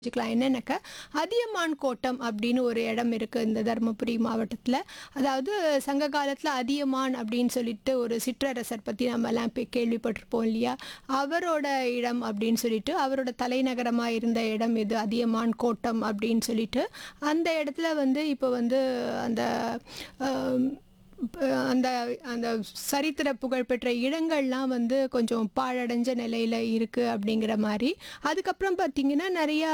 தெரிஞ்சுக்கலாம் என்னன்னாக்கா அதியமான் கோட்டம் அப்படின்னு ஒரு இடம் இருக்குது இந்த தருமபுரி மாவட்டத்தில் அதாவது சங்க காலத்தில் அதியமான் அப்படின்னு சொல்லிட்டு ஒரு சிற்றரசர் பற்றி நம்ம எல்லாம் இப்போ கேள்விப்பட்டிருப்போம் இல்லையா அவரோட இடம் அப்படின்னு சொல்லிட்டு அவரோட தலைநகரமாக இருந்த இடம் இது அதியமான் கோட்டம் அப்படின்னு சொல்லிட்டு அந்த இடத்துல வந்து இப்போ வந்து அந்த ஆம், ப- அந்த அந்த சரித்திர புகழ்பெற்ற இடங்கள்லாம் வந்து கொஞ்சம் பாழடைஞ்ச நிலையில் இருக்குது அப்படிங்கிற மாதிரி அதுக்கப்புறம் பார்த்திங்கன்னா நிறையா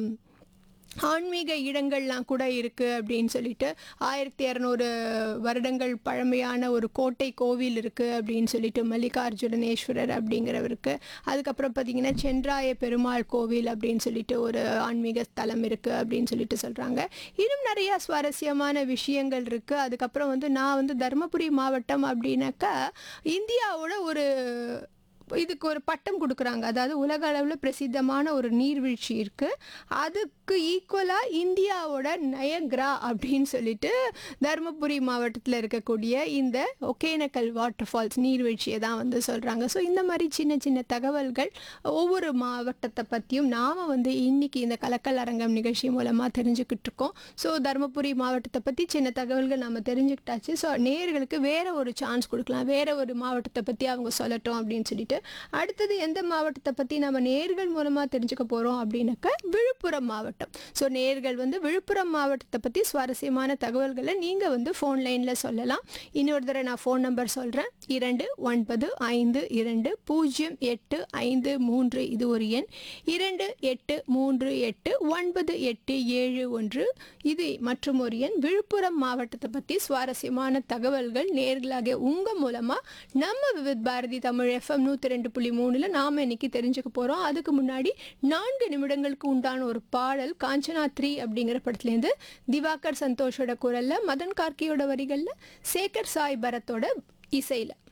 ஆன்மீக இடங்கள்லாம் கூட இருக்குது அப்படின்னு சொல்லிட்டு ஆயிரத்தி இரநூறு வருடங்கள் பழமையான ஒரு கோட்டை கோவில் இருக்குது அப்படின்னு சொல்லிட்டு மல்லிகார்ஜுனேஸ்வரர் அப்படிங்கிறவருக்கு அதுக்கப்புறம் பார்த்திங்கன்னா சென்றாய பெருமாள் கோவில் அப்படின்னு சொல்லிட்டு ஒரு ஆன்மீக ஸ்தலம் இருக்குது அப்படின்னு சொல்லிட்டு சொல்கிறாங்க இன்னும் நிறையா சுவாரஸ்யமான விஷயங்கள் இருக்குது அதுக்கப்புறம் வந்து நான் வந்து தருமபுரி மாவட்டம் அப்படின்னாக்கா இந்தியாவோட ஒரு இதுக்கு ஒரு பட்டம் கொடுக்குறாங்க அதாவது உலக அளவில் பிரசித்தமான ஒரு நீர்வீழ்ச்சி இருக்குது அதுக்கு ஈக்குவலாக இந்தியாவோட நயக்ரா அப்படின்னு சொல்லிட்டு தருமபுரி மாவட்டத்தில் இருக்கக்கூடிய இந்த ஒகேனக்கல் வாட்டர் ஃபால்ஸ் நீர்வீழ்ச்சியை தான் வந்து சொல்கிறாங்க ஸோ இந்த மாதிரி சின்ன சின்ன தகவல்கள் ஒவ்வொரு மாவட்டத்தை பற்றியும் நாம் வந்து இன்னைக்கு இந்த கலக்கல் அரங்கம் நிகழ்ச்சி மூலமாக தெரிஞ்சுக்கிட்டு இருக்கோம் ஸோ தருமபுரி மாவட்டத்தை பற்றி சின்ன தகவல்கள் நம்ம தெரிஞ்சுக்கிட்டாச்சு ஸோ நேயர்களுக்கு வேற ஒரு சான்ஸ் கொடுக்கலாம் வேற ஒரு மாவட்டத்தை பற்றி அவங்க சொல்லட்டும் அப்படின்னு சொல்லிட்டு அடுத்தது எந்த மாவட்டத்தை பற்றி நம்ம நேர்கள் மூலமாக தெரிஞ்சுக்க போகிறோம் அப்படின்னாக்கா விழுப்புரம் மாவட்டம் ஸோ நேர்கள் வந்து விழுப்புரம் மாவட்டத்தை பற்றி சுவாரஸ்யமான தகவல்களை நீங்கள் வந்து ஃபோன் லைனில் சொல்லலாம் இன்னொரு தடவை நான் ஃபோன் நம்பர் சொல்கிறேன் இரண்டு ஒன்பது ஐந்து இரண்டு பூஜ்ஜியம் எட்டு ஐந்து மூன்று இது ஒரு எண் இரண்டு எட்டு மூன்று எட்டு ஒன்பது எட்டு ஏழு ஒன்று இது மற்றும் ஒரு எண் விழுப்புரம் மாவட்டத்தை பற்றி சுவாரஸ்யமான தகவல்கள் நேர்களாக உங்கள் மூலமாக நம்ம விவித் பாரதி தமிழ் எஃப்எம் நூற்றி ரெண்டு புள்ளி மூணில் நாம் இன்னைக்கு தெரிஞ்சுக்க போகிறோம் அதுக்கு முன்னாடி நான்கு நிமிடங்களுக்கு உண்டான ஒரு பாடல் காஞ்சனா த்ரீ அப்படிங்கிற படத்துலேருந்து திவாகர் சந்தோஷோட குரலில் மதன் கார்கியோட வரிகளில் சேகர் சாய் பரத்தோட இசையில்